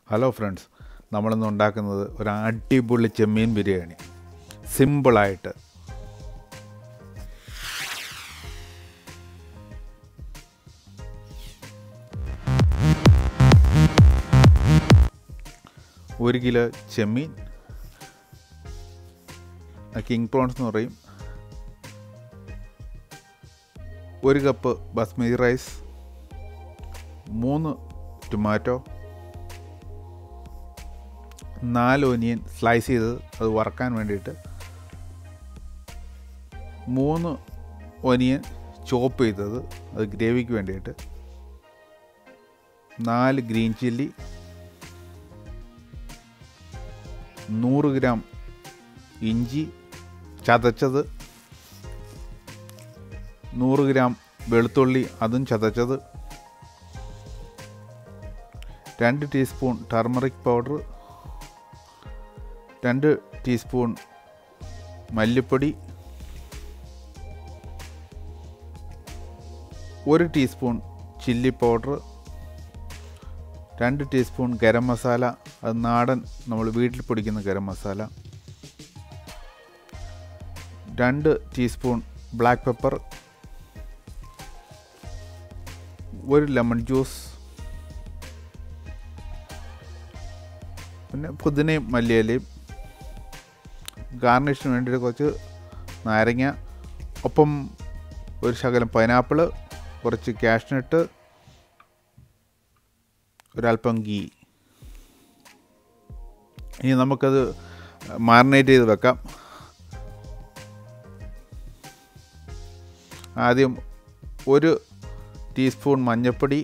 Hello friends നമ്മളിന്ന് ഉണ്ടാക്കുന്നത് ഒരു അടിപൊളി ചെമ്മീൻ ബിരിയാണി സിമ്പിളായിട്ട് ഒരു കിലോ ചെമ്മീൻ കിങ് പ്രോൺസ് എന്ന് പറയും ഒരു കപ്പ് ബസ്മതി റൈസ് മൂന്ന് ടൊമാറ്റോ നാല് ഒനിയൻ സ്ലൈസ് ചെയ്ത് അത് വറക്കാൻ വേണ്ടിയിട്ട് മൂന്ന് ഒനിയൻ ചോപ്പ് ചെയ്തത് അത് ഗ്രേവിക്ക് വേണ്ടിയിട്ട് നാല് ഗ്രീൻ ചില്ലി നൂറ് ഗ്രാം ഇഞ്ചി ചതച്ചത് നൂറ് ഗ്രാം വെളുത്തുള്ളി അതും ചതച്ചത് രണ്ട് ടീസ്പൂൺ ടർമറിക് പൗഡർ രണ്ട് ടീസ്പൂൺ മല്ലിപ്പൊടി ഒരു ടീസ്പൂൺ ചില്ലി പൗഡർ രണ്ട് ടീസ്പൂൺ ഗരം മസാല അത് നാടൻ നമ്മൾ വീട്ടിൽ പൊടിക്കുന്ന ഗരം മസാല രണ്ട് ടീസ്പൂൺ ബ്ലാക്ക് പെപ്പർ ഒരു ലെമൺ ജ്യൂസ് പിന്നെ പുതിനയും മല്ലിയിലയും ഗാർണിഷിന് വേണ്ടിയിട്ട് കുറച്ച് നാരങ്ങ ഒപ്പം ഒരു ശകലം പൈനാപ്പിൾ കുറച്ച് കാഷ്നട്ട് ഒരല്പം ഗീ ഇനി നമുക്കത് മാറിനേറ്റ് ചെയ്ത് വെക്കാം ആദ്യം ഒരു ടീസ്പൂൺ മഞ്ഞൾപ്പൊടി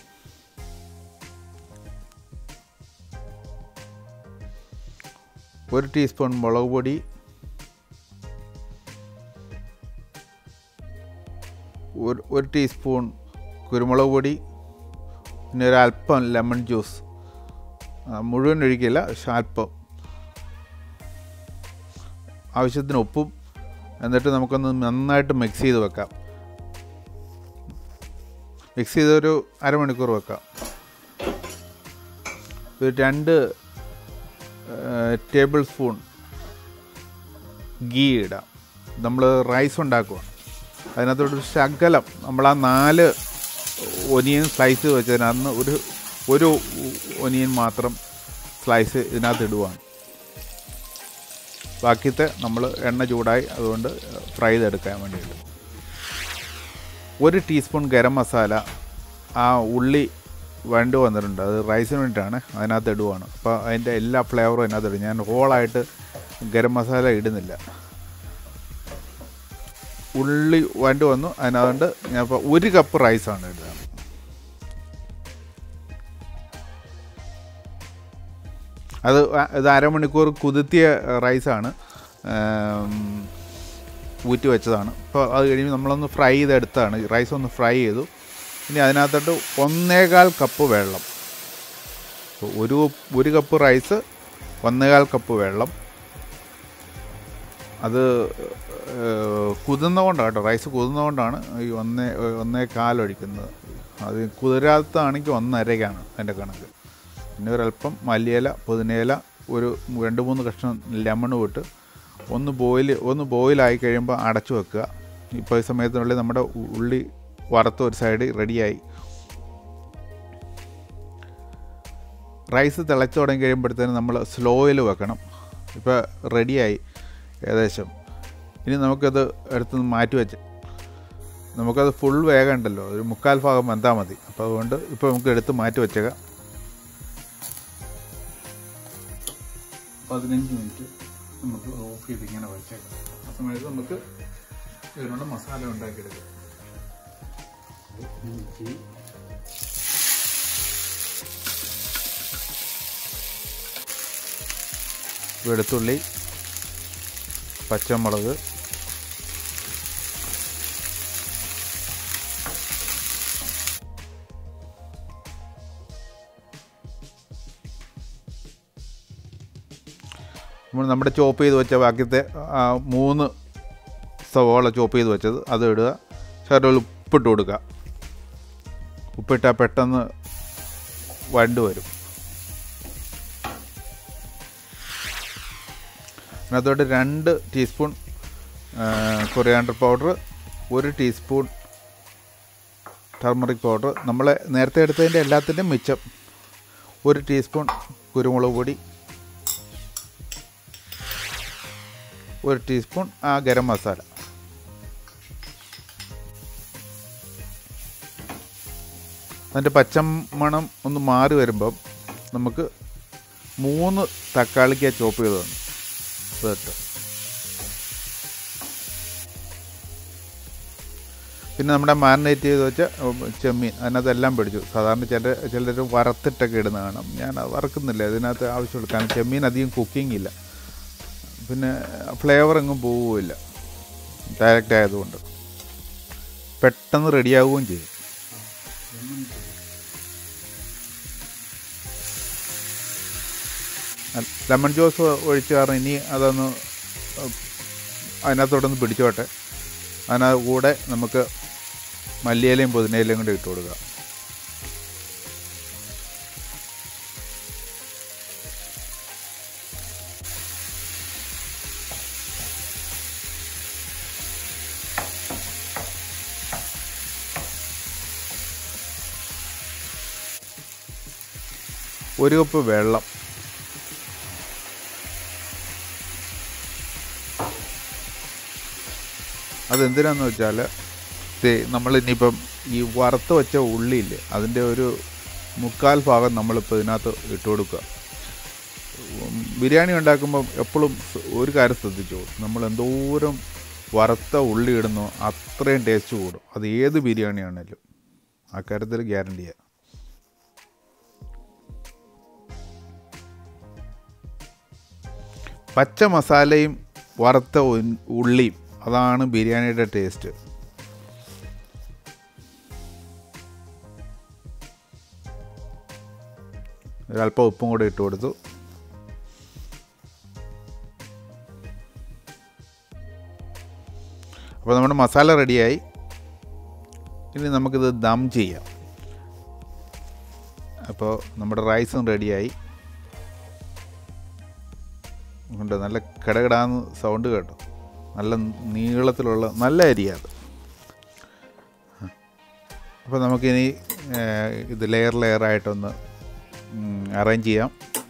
ഒരു ടീസ്പൂൺ മുളക് പൊടി ഒരു ഒരു ടീസ്പൂൺ കുരുമുളക് പൊടി പിന്നെ ഒരു അല്പം ലെമൺ ജ്യൂസ് മുഴുവൻ ഒഴിക്കില്ല പക്ഷെ അല്പം ആവശ്യത്തിന് ഉപ്പും എന്നിട്ട് നമുക്കൊന്ന് നന്നായിട്ട് മിക്സ് ചെയ്ത് വെക്കാം മിക്സ് ചെയ്തൊരു അരമണിക്കൂർ വെക്കാം ഒരു രണ്ട് ടേബിൾ സ്പൂൺ ഗീ ഇടാം നമ്മൾ റൈസ് ഉണ്ടാക്കുക അതിനകത്തോട്ട് ശകലം നമ്മൾ ആ നാല് ഒനിയൻ സ്ലൈസ് വെച്ചതിനകത്ത് ഒരു ഒരു ഒനിയൻ മാത്രം സ്ലൈസ് ഇതിനകത്ത് ഇടുവാണ് ബാക്കിയത്തെ നമ്മൾ എണ്ണ ചൂടായി അതുകൊണ്ട് ഫ്രൈ ചെയ്തെടുക്കാൻ വേണ്ടിയിട്ട് ഒരു ടീസ്പൂൺ ഗരം മസാല ആ ഉള്ളി വേണ്ടി വന്നിട്ടുണ്ട് അത് റൈസിന് വേണ്ടിയിട്ടാണ് അതിനകത്ത് ഇടുവാണ് അപ്പോൾ അതിൻ്റെ എല്ലാ ഫ്ലേവറും അതിനകത്ത് ഇടും ഞാൻ ഹോളായിട്ട് ഗരം മസാല ഇടുന്നില്ല ഉള്ളി വേണ്ടി വന്നു അതിനകത്ത് ഞാൻ ഇപ്പോൾ ഒരു കപ്പ് റൈസാണ് ഇടുക അത് ഇത് അരമണിക്കൂർ കുതിർത്തിയ റൈസാണ് ഊറ്റി വെച്ചതാണ് ഇപ്പോൾ അത് കഴിയുമ്പോൾ നമ്മളൊന്ന് ഫ്രൈ ചെയ്തെടുത്താണ് റൈസ് ഒന്ന് ഫ്രൈ ചെയ്തു ഇനി അതിനകത്തോട്ട് ഒന്നേകാൽ കപ്പ് വെള്ളം ഒരു ഒരു കപ്പ് റൈസ് ഒന്നേകാൽ കപ്പ് വെള്ളം അത് കുതിർന്നുകൊണ്ടാണ് കേട്ടോ റൈസ് കുതിർന്നുകൊണ്ടാണ് ഈ ഒന്നേ ഒന്നേ കാലൊഴിക്കുന്നത് അത് കുതിരാത്താണെങ്കിൽ ഒന്നരയ്ക്കാണ് അതിൻ്റെ കണക്ക് പിന്നെ ഒരല്പം മല്ലിയില പുതിനയില ഒരു രണ്ട് മൂന്ന് കഷ്ണം ലെമൺ വിട്ട് ഒന്ന് ബോയിൽ ഒന്ന് ബോയിലായി കഴിയുമ്പോൾ അടച്ചു വെക്കുക ഇപ്പോൾ ഈ സമയത്തിനുള്ളിൽ നമ്മുടെ ഉള്ളി വറുത്ത ഒരു സൈഡ് റെഡിയായി റൈസ് തിളച്ചു തുടങ്ങി കഴിയുമ്പോഴത്തേനും നമ്മൾ സ്ലോയിൽ വെക്കണം ഇപ്പോൾ റെഡിയായി ഏകദേശം ഇനി നമുക്കത് എടുത്ത് മാറ്റി വെച്ച് നമുക്കത് ഫുൾ വേഗമുണ്ടല്ലോ ഒരു മുക്കാൽ ഭാഗം വെന്താൽ മതി അപ്പോൾ അതുകൊണ്ട് ഇപ്പോൾ നമുക്ക് എടുത്ത് മാറ്റി വെച്ചേക്കാം പതിനഞ്ച് മിനിറ്റ് നമുക്ക് ഓഫ് ചെയ്ത് ഇങ്ങനെ വെച്ചേക്കാം ആ സമയത്ത് നമുക്ക് ഇതിനുള്ള മസാല ഉണ്ടാക്കിയെടുക്കാം വെളുത്തുള്ളി പച്ചമുളക് നമ്മൾ നമ്മുടെ ചോപ്പ് ചെയ്ത് വെച്ച ബാക്കിയത്തെ മൂന്ന് സവോള ചോപ്പ് ചെയ്ത് വെച്ചത് അത് ഇടുക ശകലം ഉപ്പിട്ട് കൊടുക്കുക ഉപ്പിട്ടാൽ പെട്ടെന്ന് വണ്ട് വരും അതിനകത്തോട്ട് രണ്ട് ടീസ്പൂൺ കൊറിയാണ്ടർ പൗഡർ ഒരു ടീസ്പൂൺ ടർമറിക് പൗഡർ നമ്മൾ നേരത്തെ എടുത്തതിൻ്റെ എല്ലാത്തിൻ്റെയും മിച്ചം ഒരു ടീസ്പൂൺ കുരുമുളക് പൊടി ഒരു ടീസ്പൂൺ ആ ഗരം മസാല അതിൻ്റെ പച്ചമണം ഒന്ന് മാറി വരുമ്പം നമുക്ക് മൂന്ന് തക്കാളിക്ക ചോപ്പ് ചെയ്ത് തന്നു അതിട്ട് പിന്നെ നമ്മുടെ മാരിനേറ്റ് ചെയ്ത് വെച്ച ചെമ്മീൻ അതിനകത്തെല്ലാം പിടിച്ചു സാധാരണ ചില ചിലർ വറുത്തിട്ടൊക്കെ ഇടുന്ന കാണാം ഞാൻ അത് വറക്കുന്നില്ല ഇതിനകത്ത് ആവശ്യമുള്ള കാരണം ചെമ്മീൻ അധികം കുക്കിംഗ് ഇല്ല പിന്നെ ഫ്ലേവർ എങ്ങും പോവുമില്ല ഡയറക്റ്റ് ആയതുകൊണ്ട് പെട്ടെന്ന് റെഡിയാവുകയും ചെയ്യും ലെമൺ ജ്യൂസ് ഒഴിച്ച് കാരണം ഇനി അതൊന്ന് അതിനകത്തോട്ടൊന്ന് പിടിച്ചോട്ടെ അതിനകത്ത് കൂടെ നമുക്ക് മല്ലിയിലയും പുതിനയിലയും കൂടി ഇട്ട് കൊടുക്കുക ഒരു കപ്പ് വെള്ളം അതെന്തിനാന്ന് വെച്ചാൽ നമ്മൾ ഇനിയിപ്പം ഈ വറുത്ത് വെച്ച ഉള്ളിയില്ലേ അതിൻ്റെ ഒരു മുക്കാൽ ഭാഗം നമ്മളിപ്പോൾ ഇതിനകത്ത് ഇട്ട് കൊടുക്കുക ഉം, ബിരിയാണി ഉണ്ടാക്കുമ്പോൾ എപ്പോഴും ഒരു കാര്യം ശ്രദ്ധിച്ചു നമ്മൾ എന്തോരം വറുത്ത ഉള്ളി ഇടുന്നു അത്രയും ടേസ്റ്റ് കൂടും അത് ഏത് ബിരിയാണി ആണെങ്കിലും ആ കാര്യത്തിൽ ഗ്യാരണ്ടിയാണ് പച്ച മസാലയും വറുത്ത ഉൻ- ഉള്ളിയും അതാണ് ബിരിയാണിയുടെ ടേസ്റ്റ് ഒരല്പം ഉപ്പും കൂടെ ഇട്ട് കൊടുത്തു അപ്പോൾ നമ്മുടെ മസാല റെഡിയായി ഇനി നമുക്കിത് ദം ചെയ്യാം അപ്പോൾ നമ്മുടെ റൈസും റെഡിയായി ഉണ്ട് നല്ല കിടകിടാന്ന് സൗണ്ട് കേട്ടോ നല്ല നീളത്തിലുള്ള നല്ല അരിയാണ് അപ്പോൾ നമുക്കിനി ഏഹ്, ഇത് ലെയർ ലെയറായിട്ടൊന്ന് അറേഞ്ച് ചെയ്യാം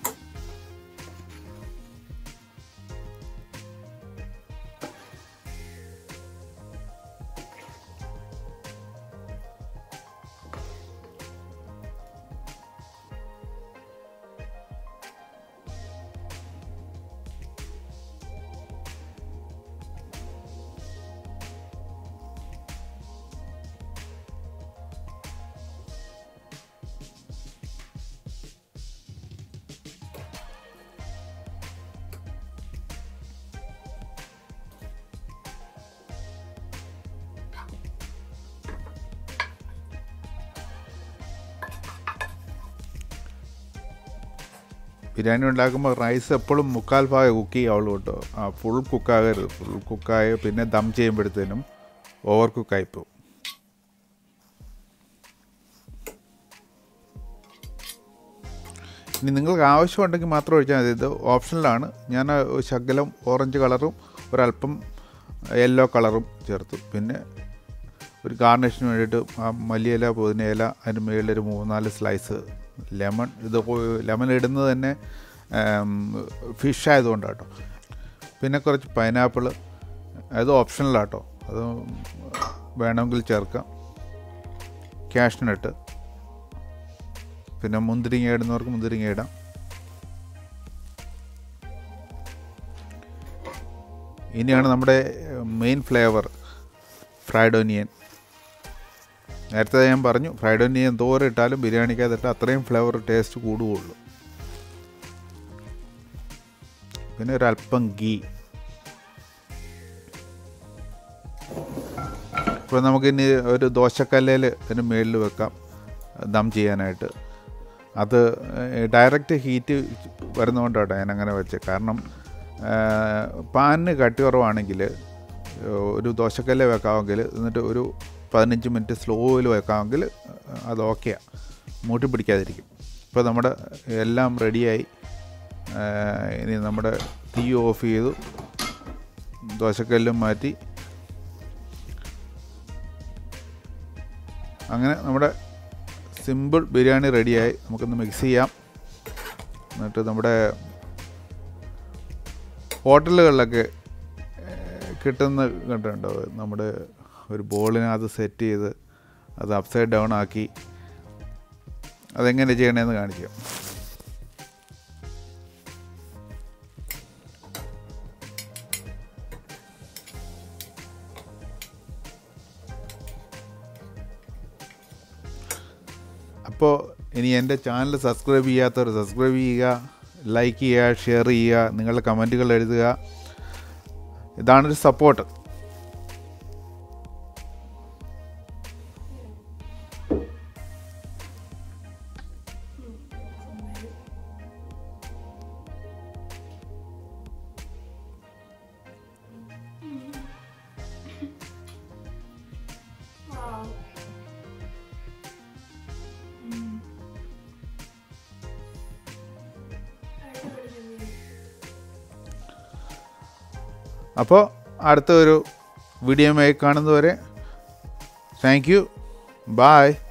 ബിരിയാണി ഉണ്ടാക്കുമ്പോൾ റൈസ് എപ്പോഴും മുക്കാൽ ഭാഗം കുക്ക് ചെയ്യാവുള്ളൂ കേട്ടോ ആ ഫുൾ കുക്കാകരുത് ഫുൾ കുക്കായ പിന്നെ ദം ചെയ്യുമ്പോഴത്തേനും ഓവർ കുക്കായി പോകും ഇനി നിങ്ങൾക്ക് ആവശ്യമുണ്ടെങ്കിൽ മാത്രം ഒഴിച്ചാൽ മതി ഇത് ഓപ്ഷനിലാണ് ഞാൻ ഒരു ശകലം ഓറഞ്ച് കളറും ഒരല്പം യെല്ലോ കളറും ചേർത്തു പിന്നെ ഒരു ഗാർണിഷിന് വേണ്ടിയിട്ട് ആ മല്ലിയില പുതിനയില അതിന് മുകളിൽ ഒരു മൂന്നാല് സ്ലൈസ് ലെമൺ ഇത് ലെമൺ ഇടുന്നത് തന്നെ ഫിഷ് ആയതുകൊണ്ടാണ് കേട്ടോ പിന്നെ കുറച്ച് പൈനാപ്പിൾ അത് ഓപ്ഷണലാട്ടോ അത് വേണമെങ്കിൽ ചേർക്കാം ക്യാഷ്നട്ട് പിന്നെ മുന്തിരിങ്ങ ഇടുന്നവർക്ക് മുന്തിരിങ്ങ ഇടാം ഇനിയാണ് നമ്മുടെ മെയിൻ ഫ്ലേവർ ഫ്രൈഡ് ഒനിയൻ നേരത്തെ ഞാൻ പറഞ്ഞു ഫ്രൈഡ് ഒനിയൻ എന്തോരം ഇട്ടാലും ബിരിയാണിക്കകത്തിട്ട് അത്രയും ഫ്ലേവർ ടേസ്റ്റ് കൂടുകയുള്ളൂ പിന്നെ ഒരല്പം ഗീ ഇപ്പോൾ നമുക്കിനി ഒരു ദോശക്കല്ലേൽ ഇതിന് മുകളിൽ വെക്കാം ദം ചെയ്യാനായിട്ട് അത് ഡയറക്റ്റ് ഹീറ്റ് വരുന്നതുകൊണ്ടാണ് ഞാൻ അങ്ങനെ വെച്ചത് കാരണം പാനിന് കട്ടി കുറവാണെങ്കിൽ ഒരു ദോശക്കല്ല് വെക്കാമെങ്കിൽ എന്നിട്ട് ഒരു പതിനഞ്ച് മിനിറ്റ് സ്ലോയിൽ വെക്കാമെങ്കിൽ അത് ഓക്കെയാണ് മൂട്ടി പിടിക്കാതിരിക്കും ഇപ്പോൾ നമ്മുടെ എല്ലാം റെഡിയായി ഏഹ് ഇനി നമ്മുടെ തീ ഓഫ് ചെയ്തു ദോശക്കല്ലും മാറ്റി അങ്ങനെ നമ്മുടെ സിമ്പിൾ ബിരിയാണി റെഡിയായി നമുക്കൊന്ന് മിക്സ് ചെയ്യാം എന്നിട്ട് നമ്മുടെ ഹോട്ടലുകളിലൊക്കെ ഏഹ്, കിട്ടുന്ന കണ്ടിട്ടുണ്ടോ നമ്മുടെ ഒരു ബോളിനകത്ത് സെറ്റ് ചെയ്ത് അത് അപ്സൈഡ് ഡൗൺ ആക്കി അതെങ്ങനെ ചെയ്യണമെന്ന് കാണിക്കാം അപ്പോൾ ഇനി എൻ്റെ ചാനൽ സബ്സ്ക്രൈബ് ചെയ്യാത്തവർ സബ്സ്ക്രൈബ് ചെയ്യുക ലൈക്ക് ചെയ്യുക ഷെയർ ചെയ്യുക നിങ്ങളുടെ കമൻറ്റുകൾ എഴുതുക ഇതാണൊരു സപ്പോർട്ട് Wow. Mm. അടിപൊളി അപ്പോൾ അടുത്ത ഒരു വീഡിയോയുമായി കാണുന്നതുവരെ താങ്ക് യു ബായ്